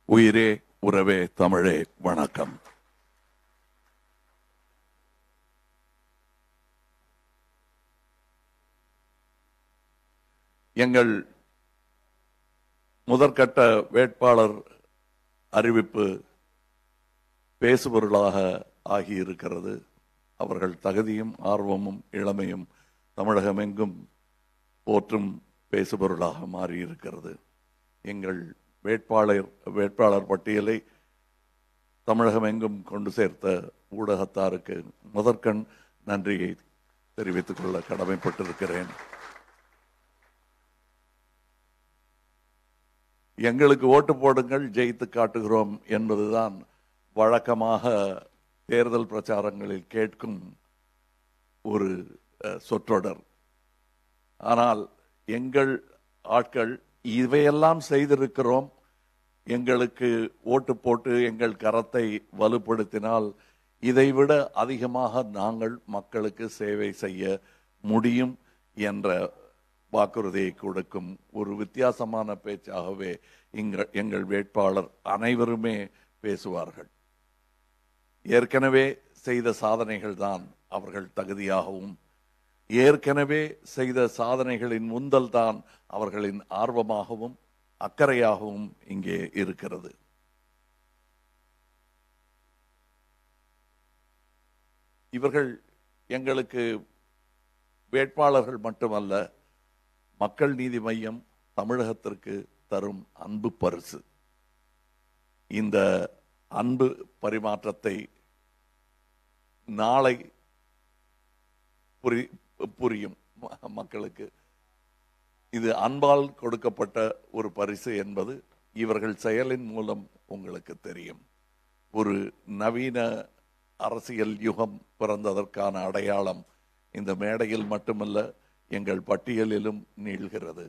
உயிரே உறவே தமிழே வணக்கம் எங்கள் முதற்கட்ட வேட்பாளர் அறிவிப்பு பேசுபொருளாக ஆகியிருக்கிறது அவர்கள் தகுதியும் ஆர்வமும் இளமையும் தமிழகமெங்கும் போற்றும் பேசுபொருளாக மாறியிருக்கிறது எங்கள் வேட்பாளர் வேட்பாளர் பட்டியலை தமிழகம் எங்கும் கொண்டு சேர்த்த ஊடகத்தாருக்கு முதற்கண் நன்றியை தெரிவித்துக் கொள்ள கடமைப்பட்டிருக்கிறேன் எங்களுக்கு ஓட்டு போடுங்கள் ஜெயித்து காட்டுகிறோம் என்பதுதான் வழக்கமாக தேர்தல் பிரச்சாரங்களில் கேட்கும் ஒரு அஹ், சொற்றொடர் ஆனால் எங்கள் ஆட்கள் இவையெல்லாம் செய்திருக்கிறோம் எங்களுக்கு ஓட்டு போட்டு எங்கள் கரத்தை வலுப்படுத்தினால் இதைவிட அதிகமாக நாங்கள் மக்களுக்கு சேவை செய்ய முடியும் என்ற வாக்குறுதியை கொடுக்கும் ஒரு வித்தியாசமான பேச்சாகவே எங்கள் எங்கள் வேட்பாளர் அனைவருமே பேசுவார்கள் ஏற்கனவே செய்த சாதனைகள் தான் அவர்கள் தகுதியாகவும் ஏற்கனவே செய்த சாதனைகளின் முந்தல் தான் அவர்களின் ஆர்வமாகவும் அக்கறையாகவும் இங்கே இருக்கிறது இவர்கள் எங்களுக்கு வேட்பாளர்கள் மட்டுமல்ல மக்கள் நீதி மையம் தமிழகத்திற்கு தரும் அன்பு பரிசு இந்த அன்பு பரிமாற்றத்தை நாளை புரி புரியும் ம- மக்களுக்கு இது அன்பால் கொடுக்கப்பட்ட ஒரு பரிசு என்பது இவர்கள் செயலின் மூலம் உங்களுக்கு தெரியும் ஒரு நவீன அரசியல் யுகம் பிறந்ததற்கான அடையாளம் இந்த மேடையில் மட்டுமல்ல எங்கள் பட்டியலிலும் நீள்கிறது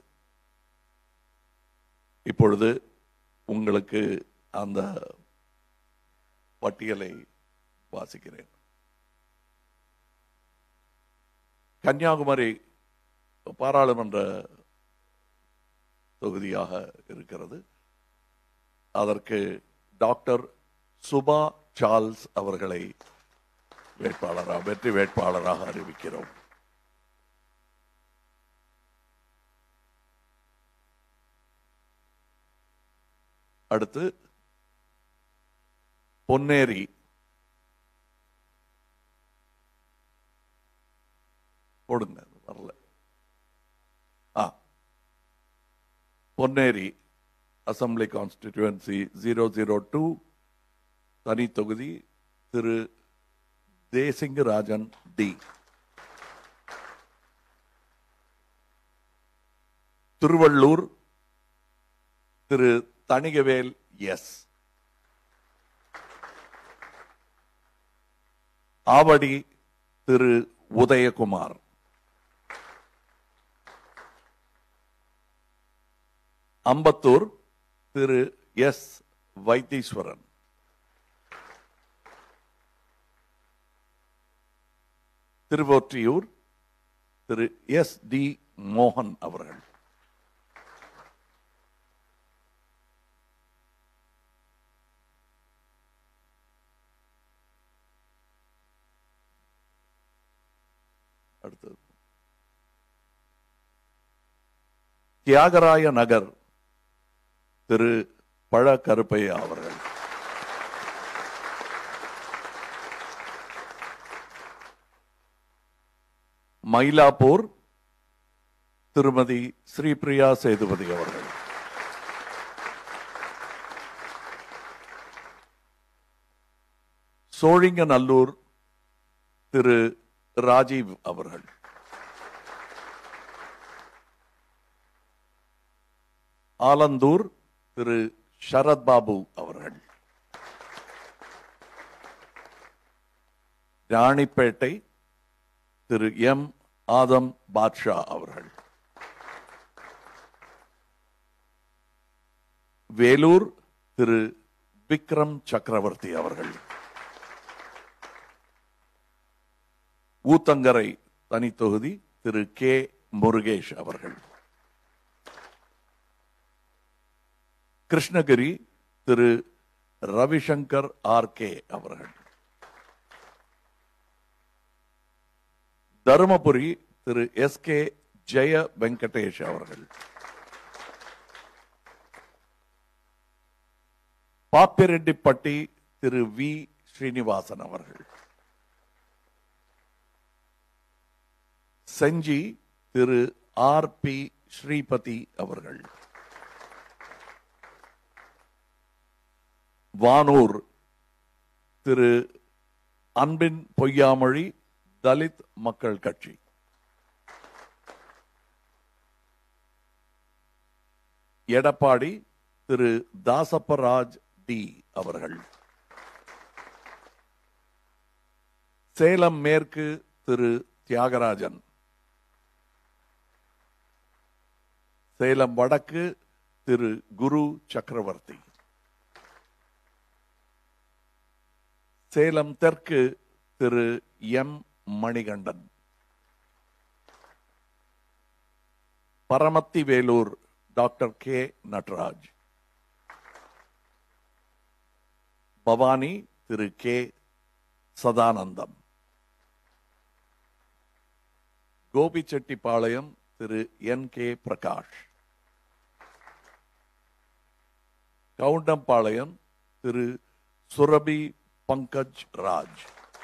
இப்பொழுது உங்களுக்கு அந்த பட்டியலை வாசிக்கிறேன் கன்னியாகுமரி பாராளுமன்ற தொகுதியாக இருக்கிறது அதற்கு டாக்டர் சுபா சார்ல்ஸ் அவர்களை வேட்பாளராக வெற்றி வேட்பாளராக அறிவிக்கிறோம் அடுத்து பொன்னேரி போடுங்க அது வரல ஆ Ponneri assembly constituency zero zero two தனி தொகுதி திரு தேசிங்கராஜன் டி திருவள்ளூர் திரு தணிகவேல் எஸ் ஆவடி திரு உதயகுமார் அம்பத்தூர் திரு எஸ் வைத்தீஸ்வரன் திருவொற்றியூர் திரு எஸ் டி மோகன் அவர்கள் அடுத்தது தியாகராய நகர் திரு பழ கருப்பையா அவர்கள் மயிலாப்பூர் திருமதி ஸ்ரீபிரியா சேதுபதி அவர்கள் சோழிங்கநல்லூர் திரு ராஜீவ் அவர்கள் ஆலந்தூர் திரு சரத் பாபு அவர்கள் ராணிப்பேட்டை திரு எம் ஆதம் பாட்ஷா அவர்கள் வேலூர் திரு விக்ரம் சக்கரவர்த்தி அவர்கள் ஊத்தங்கரை தனித்தொகுதி திரு கே முருகேஷ் அவர்கள் கிருஷ்ணகிரி திரு ரவிசங்கர் ஆர் கே அவர்கள் தருமபுரி திரு எஸ் கே ஜெய வெங்கடேஷ் அவர்கள் பாப்பிரெட்டிப்பட்டி திரு வி ஸ்ரீனிவாசன் அவர்கள் செஞ்சி திரு ஆர் பி ஸ்ரீபதி அவர்கள் வானூர் திரு அன்பின் பொய்யாமொழி தலித் மக்கள் கட்சி எடப்பாடி திரு தாசப்பராஜ் டி அவர்கள் சேலம் மேற்கு திரு தியாகராஜன் சேலம் வடக்கு திரு குரு சக்கரவர்த்தி சேலம் தெற்கு திரு M Manikandan Paramathi Velur doctor K Natraj Bhavani திரு கே சதானந்தம் கோபிச்செட்டிப்பாளையம் திரு என் கே பிரகாஷ் கவுண்டம்பாளையம் திரு சுரபி பங்கஜ் ராஜ்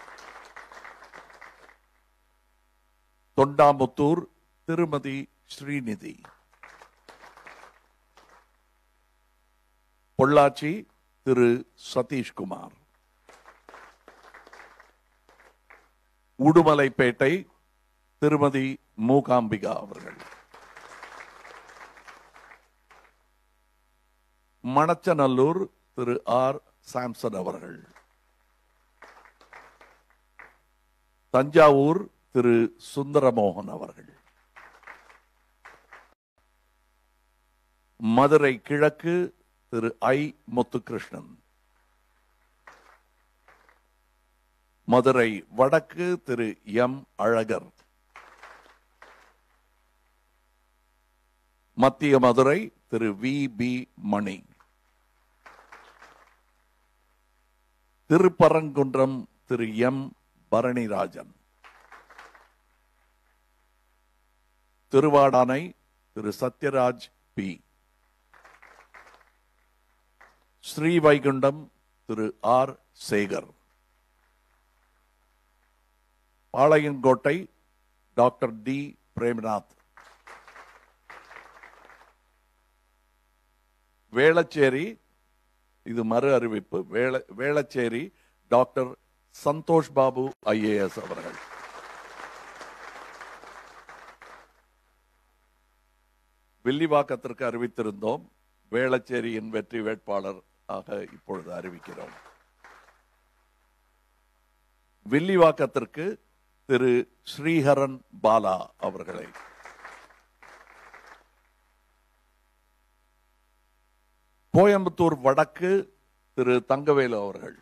தொண்டாமுத்தூர் திருமதி ஸ்ரீநிதி பொள்ளாச்சி திரு சதீஷ்குமார் உடுமலைப்பேட்டை திருமதி மூகாம்பிகா அவர்கள் மணச்சநல்லூர் திரு ஆர் சாம்சன் அவர்கள் தஞ்சாவூர் திரு சுந்தரமோகன் அவர்கள் மதுரை கிழக்கு திரு ஐ முத்துகிருஷ்ணன் மதுரை வடக்கு திரு எம் அழகர் மத்திய மதுரை திரு வி பி மணி திருப்பரங்குன்றம் திரு எம் பரணிராஜன் திருவாடானை திரு சத்யராஜ் பி ஸ்ரீவைகுண்டம் திரு R Sekar Palayamkottai doctor T Premanath Velachery இது மறு அறிவிப்பு வேள வேளச்சேரி டாக்டர் சந்தோஷ் பாபு ஐஏஎஸ் அவர்கள் வில்லிவாக்கத்திற்கு அறிவித்திருந்தோம் வேளச்சேரியின் வெற்றி வேட்பாளர் ஆக இப்பொழுது அறிவிக்கிறோம் வில்லிவாக்கத்திற்கு திரு ஸ்ரீஹரன் பாலா அவர்களை கோயம்புத்தூர் வடக்கு திரு தங்கவேலு அவர்கள்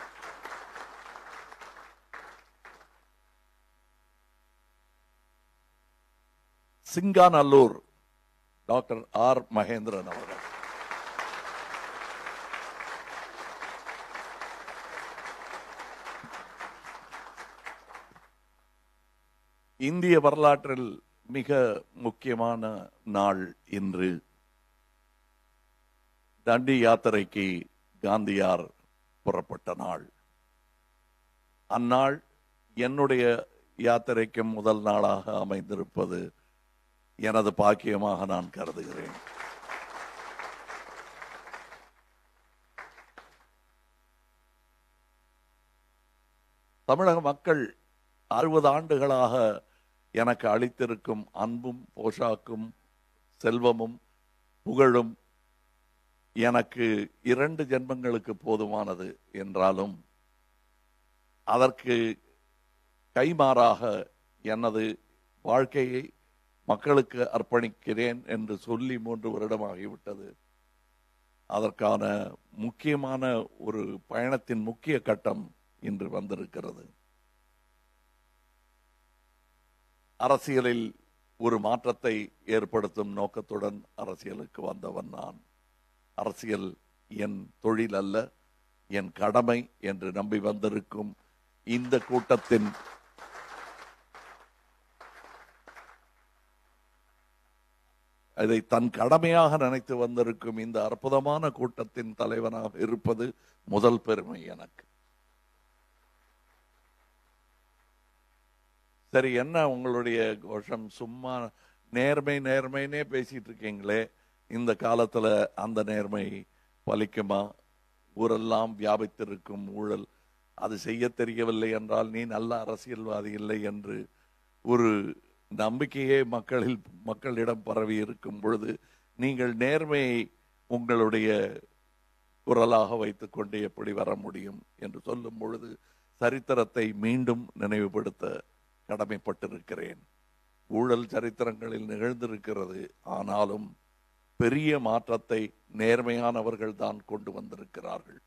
சிங்காநல்லூர் டாக்டர் ஆர் மகேந்திரன் அவர்கள் இந்திய வரலாற்றில் மிக முக்கியமான நாள் இன்று தண்டி யாத்திரைக்கு காந்தியார் புறப்பட்ட நாள் அந்நாள் என்னுடைய யாத்திரைக்கு முதல் நாளாக அமைந்திருப்பது எனது பாக்கியமாக நான் கருதுகிறேன் தமிழக மக்கள் அறுபது ஆண்டுகளாக எனக்கு அளித்திருக்கும் அன்பும் போஷாக்கும் செல்வமும் புகழும் எனக்கு இரண்டு ஜென்மங்களுக்கு போதுமானது என்றாலும் அதற்கு கைமாறாக எனது வாழ்க்கையை மக்களுக்கு அர்ப்பணிக்கிறேன் என்று சொல்லி மூன்று வருடமாகிவிட்டது அதற்கான முக்கியமான ஒரு பயணத்தின் முக்கிய கட்டம் இன்று வந்திருக்கிறது அரசியலில் ஒரு மாற்றத்தை ஏற்படுத்தும் நோக்கத்துடன் அரசியலுக்கு வந்தவன் நான் அரசியல் என் தொழில் அல்ல என் கடமை என்று நம்பி வந்திருக்கும் இந்த கூட்டத்தின் அதை தன் கடமையாக நினைத்து வந்திருக்கும் இந்த அற்புதமான கூட்டத்தின் தலைவனாக இருப்பது முதல் பெருமை எனக்கு சரி என்ன உங்களுடைய கோஷம் சும்மா நேர்மை நேர்மைன்னே பேசிட்டு இருக்கீங்களே இந்த காலத்துல அந்த நேர்மை பலிக்குமா ஊரெல்லாம் வியாபித்திருக்கும் ஊழல் அது செய்ய தெரியவில்லை என்றால் நீ நல்ல அரசியல்வாதி இல்லை என்று ஒரு நம்பிக்கையே மக்களில் மக்களிடம் பரவி இருக்கும் பொழுது நீங்கள் நேர்மையை உங்களுடைய குரலாக வைத்துக்கொண்டு எப்படி வர முடியும் என்று சொல்லும் பொழுது சரித்திரத்தை மீண்டும் நினைவுபடுத்த கடமைப்பட்டிருக்கிறேன் ஊழல் சரித்திரங்களில் நிகழ்ந்திருக்கிறது ஆனாலும் பெரிய மாற்றத்தை நேர்மையானவர்கள் தான் கொண்டு வந்திருக்கிறார்கள்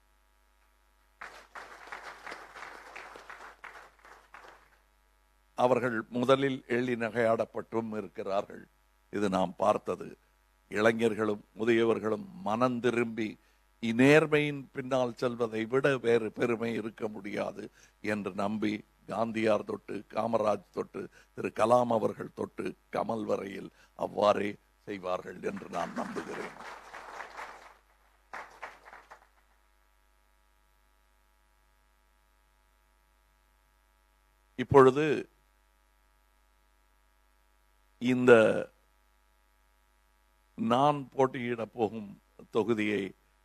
அவர்கள் முதலில் எள்ளி நகையாடப்பட்டும் இருக்கிறார்கள் இது நாம் பார்த்தது இளைஞர்களும் முதியவர்களும் மனம் திரும்பி இந்நேர்மையின் பின்னால் செல்வதை விட வேறு பெருமை இருக்க முடியாது என்று நம்பி காந்தியார் தொட்டு காமராஜ் தொட்டு திரு கலாம் அவர்கள் தொட்டு கமல் வரையில் அவ்வாறே செய்வார்கள் என்று நான் நம்புகிறேன் இப்பொழுது இந்த நான் போட்டியிட போகும் தொகுதியை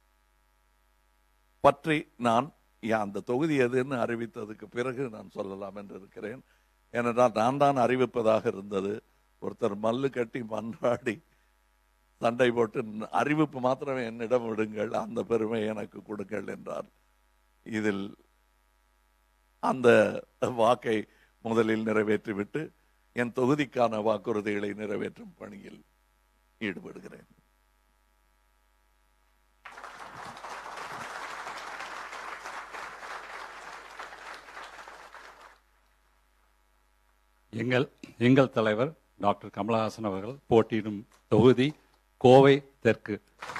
பற்றி நான் யா- அந்த தொகுதி எதுன்னு அறிவித்ததுக்கு பிறகு நான் சொல்லலாம் என்று இருக்கிறேன் ஏனென்றால் நான் தான் அறிவிப்பதாக இருந்தது ஒருத்தர் மல்லு கட்டி மன்றாடி சண்டை போட்டு "ந- அறிவிப்பு மாத்திரமே என்னிடம் விடுங்கள் அந்த பெருமை எனக்கு கொடுங்கள் என்றார் இதில் அந்த வாக்கை முதலில் நிறைவேற்றிவிட்டு என் தொகுதிக்கான வாக்குறுதிகளை நிறைவேற்றும் பணியில் ஈடுபடுகிறேன் எங்கள் எங்கள் தலைவர் டாக்டர் கமலஹாசன் அவர்கள் போட்டியிடும் தொகுதி கோவை தெற்கு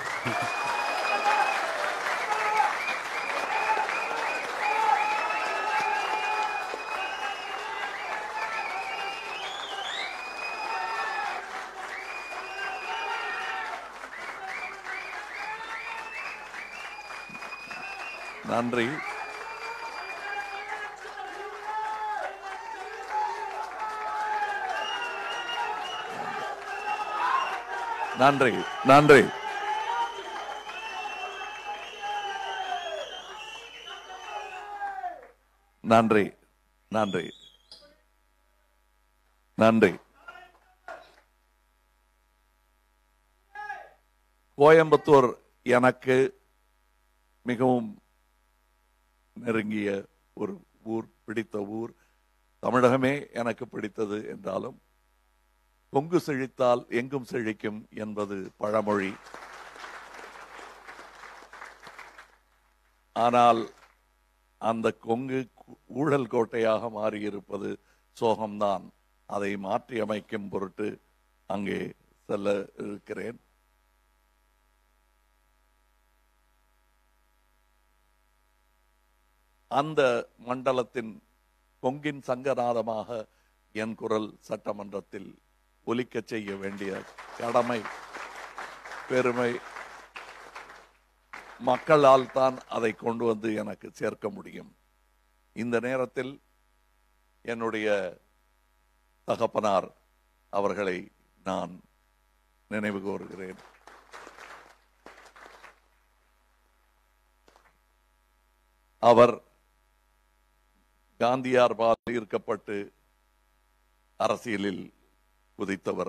நன்றி நன்றி நன்றி நன்றி நன்றி நன்றி கோயம்புத்தூர் எனக்கு மிகவும் நெருங்கிய ஒரு ஊர் பிடித்த ஊர் தமிழகமே எனக்கு பிடித்தது என்றாலும் கொங்கு செழித்தால் எங்கும் செழிக்கும் என்பது பழமொழி ஆனால் அந்த கொங்கு கு- ஊழல் கோட்டையாக மாறியிருப்பது சோகம்தான் அதை மாற்றி அமைக்கும் பொருட்டு அங்கே செல்ல இருக்கிறேன் அந்த மண்டலத்தின் கொங்கின் சங்கநாதமாக என் குரல் சட்டமன்றத்தில் ஒலிக்கச் செய்ய வேண்டிய கடமை பெருமை மக்களால் தான் அதை கொண்டு வந்து எனக்கு சேர்க்க முடியும் இந்த நேரத்தில் என்னுடைய தகப்பனார் அவர்களை நான் நினைவு கூறுகிறேன் அவர் காந்தியார் பால் ஈர்க்கப்பட்டு அரசியலில் குதித்தவர்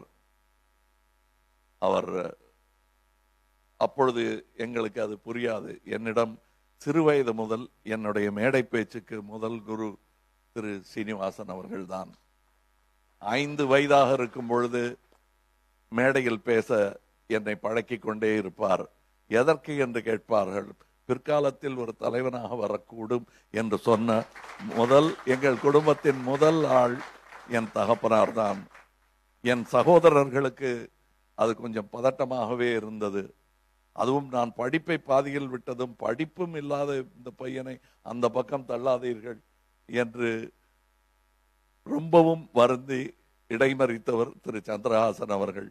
அவர் அப்பொழுது எங்களுக்கு அது புரியாது என்னிடம் சிறுவயது முதல் என்னுடைய மேடை பேச்சுக்கு முதல் குரு திரு சீனிவாசன் அவர்கள்தான் ஐந்து வயதாக இருக்கும் பொழுது மேடையில் பேச என்னை பழக்கிக் கொண்டே இருப்பார் எதற்கு என்று கேட்பார்கள் பிற்காலத்தில் ஒரு தலைவனாக வரக்கூடும் என்று சொன்ன முதல் எங்கள் குடும்பத்தின் முதல் ஆள் என் தகப்பனார் தான் என் சகோதரர்களுக்கு அது கொஞ்சம் பதட்டமாகவே இருந்தது அதுவும் நான் படிப்பை பாதியில் விட்டதும் படிப்பும் இல்லாத இந்த பையனை அந்த பக்கம் தள்ளாதீர்கள் என்று ரொம்பவும் வருந்தி இடைமறித்தவர் திரு சந்திரஹாசன் அவர்கள்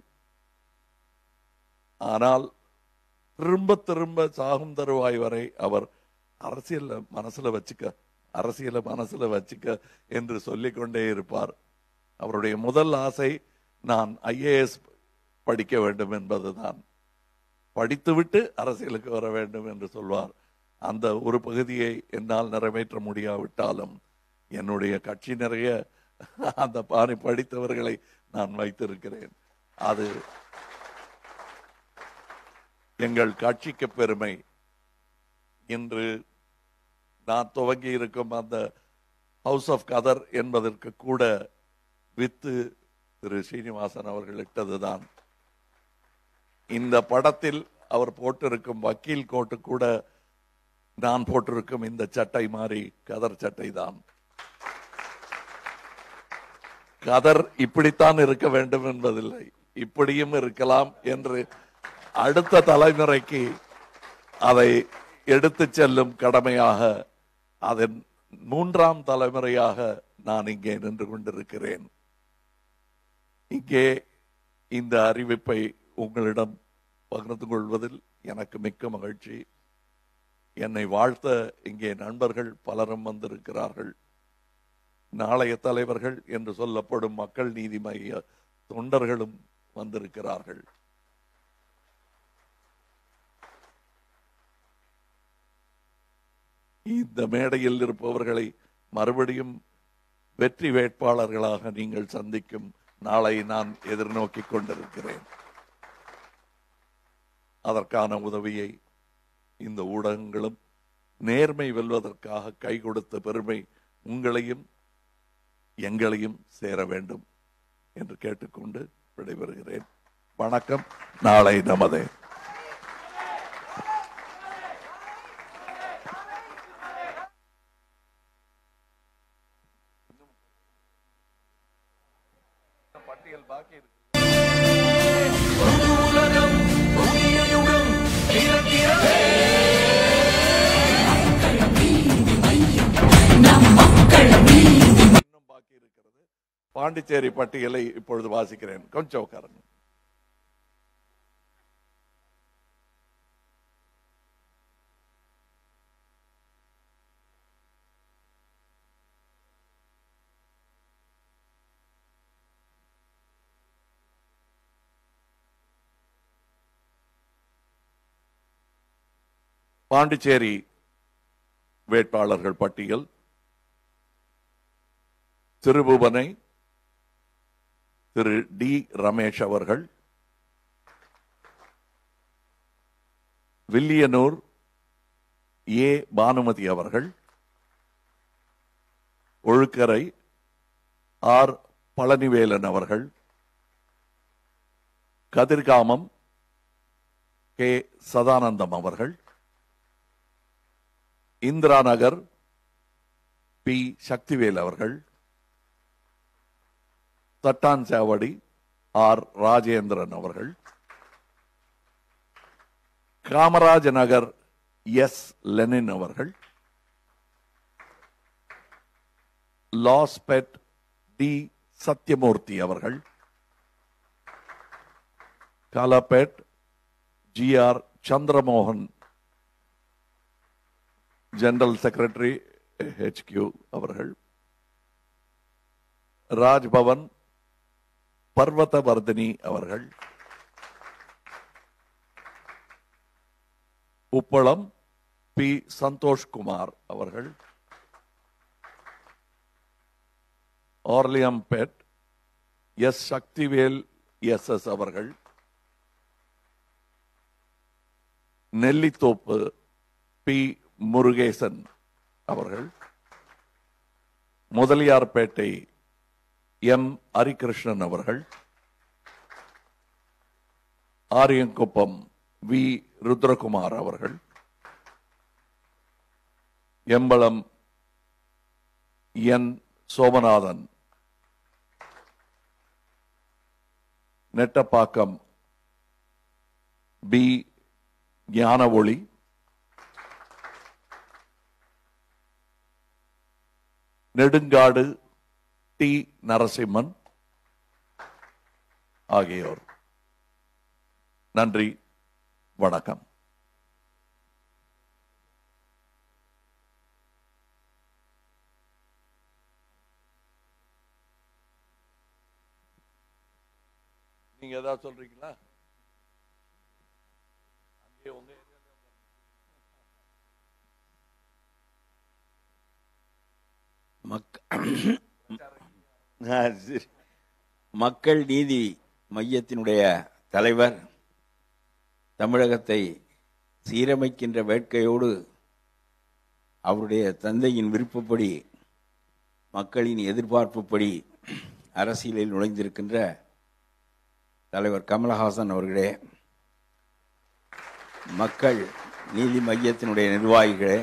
ஆனால் திரும்ப திரும்ப சாகும் தருவாய் வரை அவர் அரசியல்ல மனசுல வச்சுக்க அரசியல மனசுல வச்சுக்க என்று சொல்லிக் கொண்டே இருப்பார் அவருடைய முதல் ஆசை நான் ஐஏஎஸ் படிக்க வேண்டும் என்பதுதான் படித்துவிட்டு அரசியலுக்கு வர வேண்டும் என்று சொல்வார் அந்த ஒரு பகுதியை என்னால் நிறைவேற்ற முடியாவிட்டாலும் என்னுடைய கட்சி நிறைய அந்த பாணி படித்தவர்களை நான் வைத்திருக்கிறேன் அது எங்கள் கட்சிக்கு பெருமை இன்று நான் துவங்கி இருக்கும் அந்த ஹவுஸ் ஆஃப் கதர் என்பதற்கு கூட வித்து திரு ஸ்ரீனிவாசன் அவர்கள் இட்டதுதான் இந்த படத்தில் அவர் போட்டிருக்கும் வக்கீல் கோட்டு கூட நான் போட்டிருக்கும் இந்த சட்டை மாதிரி கதர் சட்டை தான் கதர் இப்படித்தான் இருக்க வேண்டும் என்பதில்லை இப்படியும் இருக்கலாம் என்று அடுத்த தலைமுறைக்கு அதை எடுத்துச் செல்லும் கடமையாக அதன் மூன்றாம் தலைமுறையாக நான் இங்கே நின்று கொண்டிருக்கிறேன் இங்கே இந்த அறிவிப்பை உங்களிடம் பகிர்ந்து கொள்வதில் எனக்கு மிக்க மகிழ்ச்சி என்னை வாழ்த்த இங்கே நண்பர்கள் பலரும் வந்திருக்கிறார்கள் நாளைய தலைவர்கள் என்று சொல்லப்படும் மக்கள் நீதி மைய தொண்டர்களும் வந்திருக்கிறார்கள் இந்த மேடையில் இருப்பவர்களை மறுபடியும் வெற்றி வேட்பாளர்களாக நீங்கள் சந்திக்கும் நாளை நான் எதிர்நோக்கிக் கொண்டிருக்கிறேன் அதற்கான உதவியை இந்த ஊடகங்களும் நேர்மை வெல்வதற்காக கை கொடுத்த பெருமை உங்களையும் எங்களையும் சேர வேண்டும் என்று கேட்டுக்கொண்டு விடைபெறுகிறேன் வணக்கம் நாளை நமதே பட்டியல் பாக்கி இருக்கு உலகம் புதிய யுகம் பிறக்கிறதே இன்னும் பாக்கி இருக்கிறது பாண்டிச்சேரி பட்டியலை இப்பொழுது வாசிக்கிறேன் கொஞ்சம் உட்காருங்க பாண்டிச்சேரி வேட்பாளர்கள் பட்டியல் திருபுவனை திரு டி ரமேஷ் அவர்கள் வில்லியனூர் ஏ பானுமதி அவர்கள் ஒழுக்கரை ஆர் பழனிவேலன் அவர்கள் கதிர்காமம் கே சதானந்தம் அவர்கள் இந்திரா நகர் பி சக்திவேல் அவர்கள் தட்டான்சாவடி ஆர் ராஜேந்திரன் அவர்கள் காமராஜ நகர் எஸ் லெனின் அவர்கள் லாஸ்பெட் டி சத்யமூர்த்தி அவர்கள் Kalapet G R Chandramohan general secretary HQ அவர்கள் ராஜ்பவன் பர்வதவர்தினி அவர்கள் உப்பளம் பி சந்தோஷ்குமார் அவர்கள் Orleampet S Sakthivel S S அவர்கள் நெல்லித்தோப்பு பி முருகேசன் அவர்கள் முதலியார்பேட்டை எம் ஹரிகிருஷ்ணன் அவர்கள் ஆரியங்குப்பம் வி ருத்ரகுமார் அவர்கள் Embalam N Somanathan Nettapakkam P Gnana Oli Nedungadu D Narasimhan ஆகியோர் நன்றி வணக்கம் நீங்க ஏதாவது சொல்றீங்களா அங்கே உங்க ஏரியால மக் ஆ, சரி. மக்கள் நீதி மையத்தினுடைய தலைவர் தமிழகத்தை சீரமைக்கின்ற வேட்கையோடு அவருடைய தந்தையின் விருப்பப்படி மக்களின் எதிர்பார்ப்புப்படி அரசியலில் நுழைந்திருக்கின்ற தலைவர் கமலஹாசன் அவர்களே மக்கள் நீதி மையத்தினுடைய நிர்வாகிகளே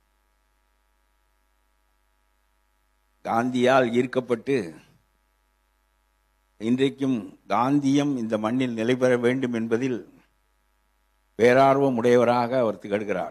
காந்தியால் ஈர்க்கப்பட்டு இன்றைக்கும் காந்தியம் இந்த மண்ணில் நிலை பெற வேண்டும் என்பதில் பேரார்வம் உடையவராக அவர் திகழ்கிறார்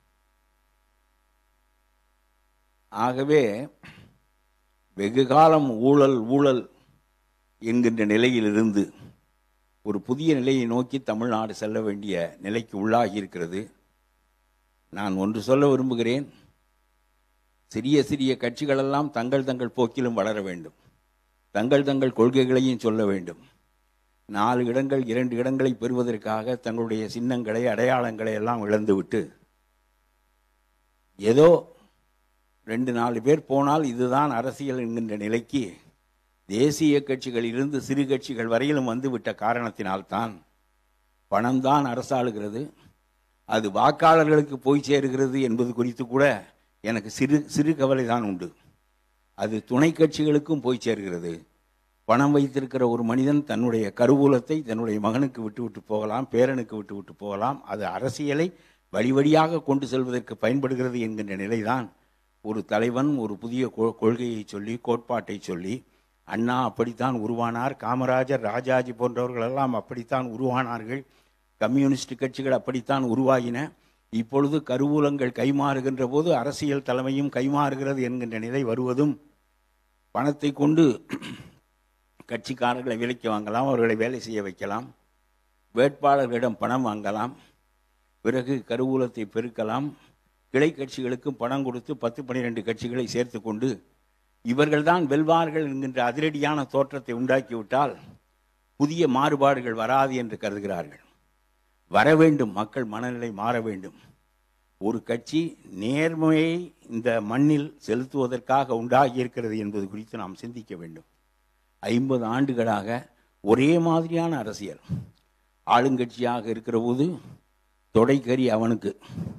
ஆகவே வெகு காலம் ஊழல் ஊழல் என்கின்ற நிலையிலிருந்து ஒரு புதிய நிலையை நோக்கி தமிழ்நாடு செல்ல வேண்டிய நிலைக்கு உள்ளாகி இருக்கிறது நான் ஒன்று சொல்ல விரும்புகிறேன் சிறிய சிறிய கட்சிகளெல்லாம் தங்கள் தங்கள் போக்கிலும் வளர வேண்டும் தங்கள் தங்கள் கொள்கைகளையும் சொல்ல வேண்டும் நாலு இடங்கள் இரண்டு இடங்களை பெறுவதற்காக தங்களுடைய சின்னங்களை அடையாளங்களை எல்லாம் இழந்துவிட்டு ஏதோ ரெண்டு நாலு பேர் போனால் இதுதான் அரசியல் என்கின்ற நிலைக்கு தேசிய கட்சிகளிலிருந்து சிறு கட்சிகள் வரையிலும் வந்துவிட்ட காரணத்தினால்தான் பணம்தான் அரசாளுகிறது அது வாக்காளர்களுக்கு போய் சேருகிறது என்பது குறித்து கூட எனக்கு சிறு சிறு கவலை தான் உண்டு அது துணை கட்சிகளுக்கும் போய் சேர்கிறது பணம் வைத்திருக்கிற ஒரு மனிதன் தன்னுடைய கருவூலத்தை தன்னுடைய மகனுக்கு விட்டு விட்டு போகலாம் பேரனுக்கு விட்டு விட்டு போகலாம் அது அரசியலை வழி வழியாக கொண்டு செல்வதற்கு பயன்படுகிறது என்கின்ற நிலைதான் ஒரு தலைவன் ஒரு புதிய கொ- கொள்கையை சொல்லி கோட்பாட்டை சொல்லி அண்ணா அப்படித்தான் உருவானார் காமராஜர் ராஜாஜி போன்றவர்கள் எல்லாம் அப்படித்தான் உருவானார்கள் கம்யூனிஸ்ட் கட்சிகள் அப்படித்தான் உருவாகின இப்பொழுது கருவூலங்கள் கைமாறுகின்ற போது அரசியல் தலைமையும் கைமாறுகிறது என்கின்ற நிலை வருவதும் பணத்தை கொண்டு கட்சிக்காரர்களை விலைக்கு வாங்கலாம் அவர்களை வேலை செய்ய வைக்கலாம் வேட்பாளர்களிடம் பணம் வாங்கலாம் பிறகு கருவூலத்தை பெருக்கலாம் கிளை கட்சிகளுக்கும் பணம் கொடுத்து பத்து பன்னிரெண்டு கட்சிகளை சேர்த்து கொண்டு இவர்கள்தான் வெல்வார்கள் என்கின்ற அதிரடியான தோற்றத்தை உண்டாக்கிவிட்டால் புதிய மாறுபாடுகள் வராது என்று கருதுகிறார்கள் வர வேண்டும் மக்கள் மனநிலை மாற வேண்டும் ஒரு கட்சி நேர்மையை இந்த மண்ணில் செலுத்துவதற்காக உண்டாகி இருக்கிறது என்பது குறித்து நாம் சிந்திக்க வேண்டும் ஐம்பது ஆண்டுகளாக ஒரே மாதிரியான அரசியல் ஆளுங்கட்சியாக இருக்கிற போது தொடைக்கறி அவனுக்கு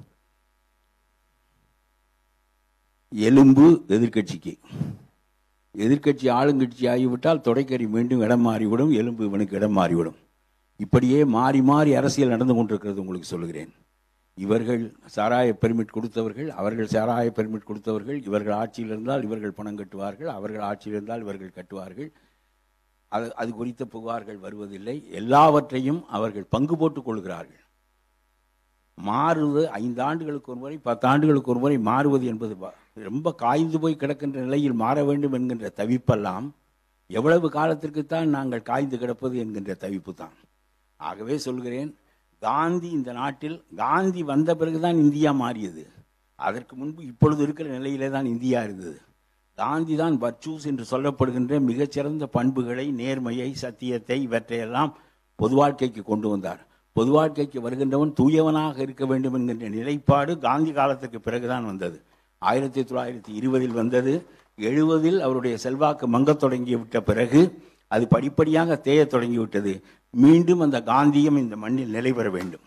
எலும்பு எதிர்க்கட்சிக்கு எதிர்க்கட்சி ஆளுங்கட்சி ஆகிவிட்டால் தொடைக்கறி மீண்டும் இடம் மாறிவிடும் எலும்பு இவனுக்கு இடம் மாறிவிடும் இப்படியே மாறி மாறி அரசியல் நடந்து கொண்டிருக்கிறது உங்களுக்கு சொல்கிறேன் இவர்கள் சாராய பெர்மிட் கொடுத்தவர்கள் அவர்கள் சாராய பெர்மிட் கொடுத்தவர்கள் இவர்கள் ஆட்சியில் இருந்தால் இவர்கள் பணம் கட்டுவார்கள் அவர்கள் ஆட்சியில் இருந்தால் இவர்கள் கட்டுவார்கள் அது அது குறித்த புகார்கள் வருவதில்லை எல்லாவற்றையும் அவர்கள் பங்கு போட்டுக் கொள்கிறார்கள் மாறுவது ஐந்து ஆண்டுகளுக்கு ஒரு முறை பத்து ஆண்டுகளுக்கு ஒரு முறை மாறுவது என்பது வ- ரொம்ப காய்ந்து போய் கிடக்கின்ற நிலையில் மாற வேண்டும் என்கின்ற தவிப்பெல்லாம் எவ்வளவு காலத்திற்குத்தான் நாங்கள் காய்ந்து கிடப்பது என்கின்ற தவிப்பு தான் ஆகவே சொல்கிறேன் காந்தி இந்த நாட்டில் காந்தி வந்த பிறகுதான் இந்தியா மாறியது அதற்கு முன்பு இப்பொழுது இருக்கிற நிலையிலே தான் இந்தியா இருந்தது காந்தி தான் வர்ச்சூஸ் என்று சொல்லப்படுகின்ற மிகச்சிறந்த பண்புகளை நேர்மையை சத்தியத்தை இவற்றையெல்லாம் பொது வாழ்க்கைக்கு கொண்டு வந்தார் பொது வாழ்க்கைக்கு வருகின்றவன் தூயவனாக இருக்க வேண்டும் என்கின்ற நிலைப்பாடு காந்தி காலத்துக்கு பிறகுதான் வந்தது ஆயிரத்தி தொள்ளாயிரத்தி இருபதில் வந்தது எழுபதில் அவருடைய செல்வாக்கு மங்கத் தொடங்கி விட்ட பிறகு அது படிப்படியாக தேயத் தொடங்கிவிட்டது மீண்டும் அந்த காந்தியம் இந்த மண்ணில் நிலை பெற வேண்டும்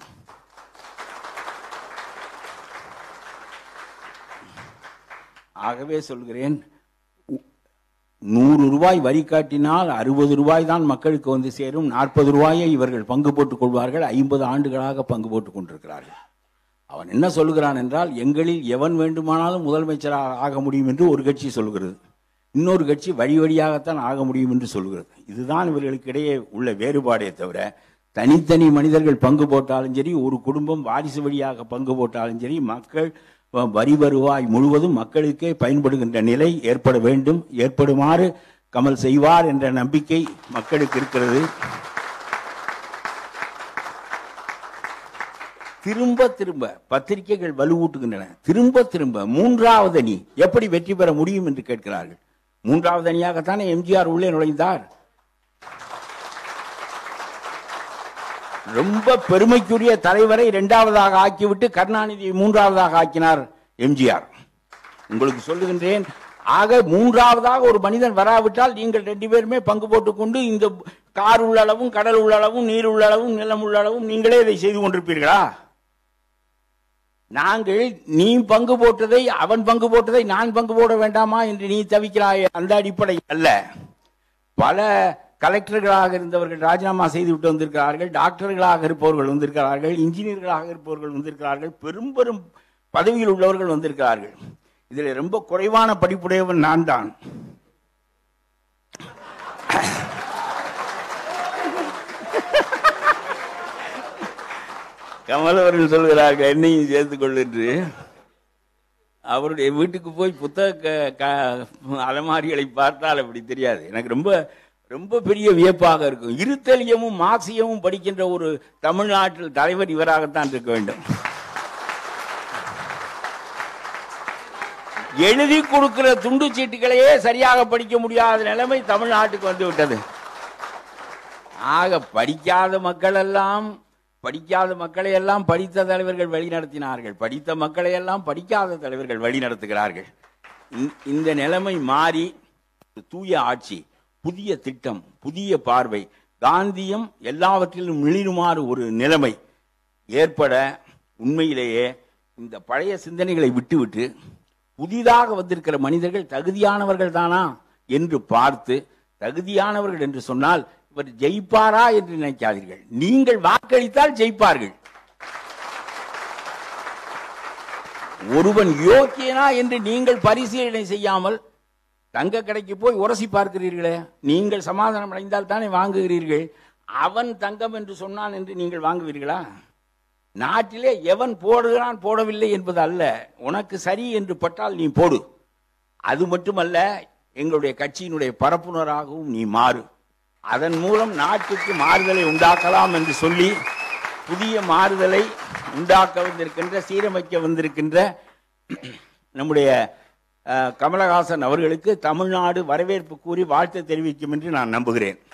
ஆகவே சொல்கிறேன் உ- நூறு ரூபாய் வரி காட்டினால் அறுபது ரூபாய் தான் மக்களுக்கு வந்து சேரும் நாற்பது ரூபாயை இவர்கள் பங்கு போட்டுக் கொள்வார்கள் ஐம்பது ஆண்டுகளாக பங்கு போட்டுக் கொண்டிருக்கிறார்கள் அவன் என்ன சொல்லுகிறான் என்றால் எங்களில் எவன் வேண்டுமானாலும் முதலமைச்சராக ஆக முடியும் என்று ஒரு கட்சி சொல்கிறது இன்னொரு கட்சி வழி வழியாகத்தான் ஆக முடியும் என்று சொல்கிறது இதுதான் இவர்களுக்கு இடையே உள்ள வேறுபாடே தவிர தனித்தனி மனிதர்கள் பங்கு போட்டாலும் சரி ஒரு குடும்பம் வாரிசு வழியாக பங்கு போட்டாலும் சரி மக்கள் வ- வரி வருவாய் முழுவதும் மக்களுக்கே பயன்படுகின்ற நிலை ஏற்பட வேண்டும் ஏற்படுமாறு கமல் செய்வார் என்ற நம்பிக்கை மக்களுக்கு இருக்கிறது திரும்ப திரும்ப பத்திரிகைகள் வலுவூட்டுகின்றன திரும்ப திரும்ப மூன்றாவது அணி எப்படி வெற்றி பெற முடியும் என்று கேட்கிறார்கள் மூன்றாவது அணியாகத்தானே எம்ஜிஆர் உள்ளே நுழைந்தார் ரொம்ப பெருமைக்குரிய தலைவரை இரண்டாவதாக ஆக்கிவிட்டு கருணாநிதியை மூன்றாவதாக ஆக்கினார் எம்ஜிஆர் உங்களுக்கு சொல்லுகின்றேன் ஆக மூன்றாவதாக ஒரு மனிதன் வராவிட்டால் நீங்கள் ரெண்டு பேருமே பங்கு போட்டுக்கொண்டு இந்த கார் உள்ளளவும் கடல் உள்ளளவும் நீர் உள்ளளவும் நிலம் உள்ளளவும் நீங்களே இதை செய்து கொண்டிருப்பீர்களா நாங்கள் நீ பங்கு போட்டதை அவன் பங்கு போட்டதை நான் பங்கு போட வேண்டாமா என்று நீ தவிக்கிறாய் அந்த அடிப்படை அல்ல பல கலெக்டர்களாக இருந்தவர்கள் ராஜினாமா செய்து விட்டு வந்திருக்கிறார்கள் டாக்டர்களாக இருப்பவர்கள் வந்திருக்கிறார்கள் இன்ஜினியர்களாக இருப்பவர்கள் வந்திருக்கிறார்கள் பெரும் பெரும் பதவியில் உள்ளவர்கள் வந்திருக்கிறார்கள் இதில் ரொம்ப குறைவான படிப்புடையவன் நான் தான் கமல் அவர்கள் சொல்கிறார்கள் என்னையும் சேர்த்துக் கொள் என்று அவருடைய வீட்டுக்கு போய் புத்தக க- க- அலமாரிகளை பார்த்தால் அப்படி தெரியாது எனக்கு ரொம்ப ரொம்ப பெரிய வியப்பாக இருக்கும் இருத்தலியமும் மாசியமும் படிக்கின்ற ஒரு தமிழ்நாட்டில் தலைவர் இவராகத்தான் இருக்க வேண்டும் எழுதி கொடுக்கிற துண்டு சீட்டுகளையே சரியாக படிக்க முடியாத நிலைமை தமிழ்நாட்டுக்கு வந்து விட்டது ஆக படிக்காத மக்கள் எல்லாம் படிக்காத மக்களை எல்லாம் படித்த தலைவர்கள் வழி நடத்தினார்கள் படித்த மக்களை எல்லாம் படிக்காத தலைவர்கள் வழி நடத்துகிறார்கள் இந்த- இந்த நிலைமை மாறி ஒரு தூய ஆட்சி புதிய திட்டம் புதிய பார்வை காந்தியம் எல்லாவற்றிலும் மிளிருமாறு ஒரு நிலைமை ஏற்பட உண்மையிலேயே இந்த பழைய சிந்தனைகளை விட்டுவிட்டு புதிதாக வந்திருக்கிற மனிதர்கள் தகுதியானவர்கள் தானா என்று பார்த்து தகுதியானவர்கள் என்று சொன்னால் இவர் ஜெயிப்பாரா என்று நினைக்காதீர்கள் நீங்கள் வாக்களித்தால் ஜெயிப்பார்கள் ஒருவன் யோக்கியனா என்று நீங்கள் பரிசீலனை செய்யாமல் தங்க கடைக்கு போய் உரசி பார்க்கிறீர்களே நீங்கள் சமாதானம் அடைந்தால் தானே வாங்குகிறீர்கள் அவன் தங்கம் என்று சொன்னான் என்று நீங்கள் வாங்குவீர்களா நாட்டிலே எவன் போடுகிறான் போடவில்லை என்பது அல்ல உனக்கு சரி என்று பட்டால் நீ போடு அது மட்டுமல்ல எங்களுடைய கட்சியினுடைய பரப்புனராகவும் நீ மாறு அதன் மூலம் நாட்டுக்கு மாறுதலை உண்டாக்கலாம் என்று சொல்லி புதிய மாறுதலை உண்டாக்க வந்திருக்கின்ற சீரமைக்க வந்திருக்கின்ற நம்முடைய அஹ், கமலஹாசன் அவர்களுக்கு தமிழ்நாடு வரவேற்பு கூறி வாழ்த்து தெரிவிக்கும் என்று நான் நம்புகிறேன்